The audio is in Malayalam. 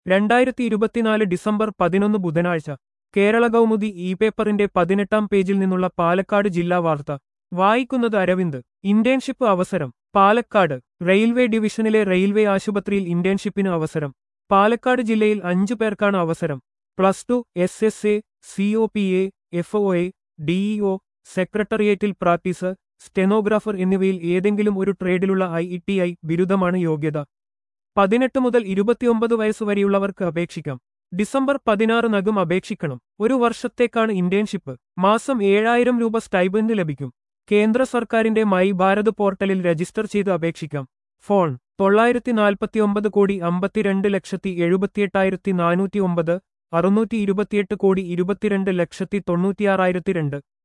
രണ്ടായിരത്തി ഇരുപത്തിനാല് ഡിസംബർ പതിനൊന്ന് ബുധനാഴ്ച കേരള കൗമുദി ഇ പേപ്പറിന്റെ പതിനെട്ടാം പേജിൽ നിന്നുള്ള പാലക്കാട് ജില്ലാ വാർത്ത വായിക്കുന്നത് അരവിന്ദ് ഇന്റേൺഷിപ്പ് അവസരം പാലക്കാട് റെയിൽവേ ഡിവിഷനിലെ റെയിൽവേ ആശുപത്രിയിൽ ഇന്റേൺഷിപ്പിന് അവസരം പാലക്കാട് ജില്ലയിൽ അഞ്ചു പേർക്കാണ് അവസരം plus two S S A C O P A F O A DEO സെക്രട്ടേറിയറ്റിൽ പ്രാക്ടീസ് സ്റ്റെനോഗ്രാഫർ എന്നിവയിൽ ഏതെങ്കിലും ഒരു ട്രേഡിലുള്ള ഐ ഇ ടി ഐ ബിരുദമാണ് യോഗ്യത പതിനെട്ട് മുതൽ ഇരുപത്തിയൊമ്പത് വയസ്സുവരെയുള്ളവർക്ക് അപേക്ഷിക്കാം ഡിസംബർ പതിനാറിനകം അപേക്ഷിക്കണം ഒരു വർഷത്തേക്കാണ് ഇന്റേൺഷിപ്പ് മാസം ഏഴായിരം രൂപ സ്റ്റൈബൻഡ് ലഭിക്കും കേന്ദ്ര സർക്കാരിന്റെ മൈ ഭാരത് പോർട്ടലിൽ രജിസ്റ്റർ ചെയ്ത് അപേക്ഷിക്കാം ഫോൺ തൊള്ളായിരത്തി നാൽപ്പത്തിയൊമ്പത് കോടി അമ്പത്തിരണ്ട് ലക്ഷത്തി എഴുപത്തിയെട്ടായിരത്തി നാനൂറ്റി ഒമ്പത് അറുന്നൂറ്റി ഇരുപത്തിയെട്ട് കോടി ഇരുപത്തിരണ്ട് ലക്ഷത്തി തൊണ്ണൂറ്റിയാറായിരത്തി രണ്ട്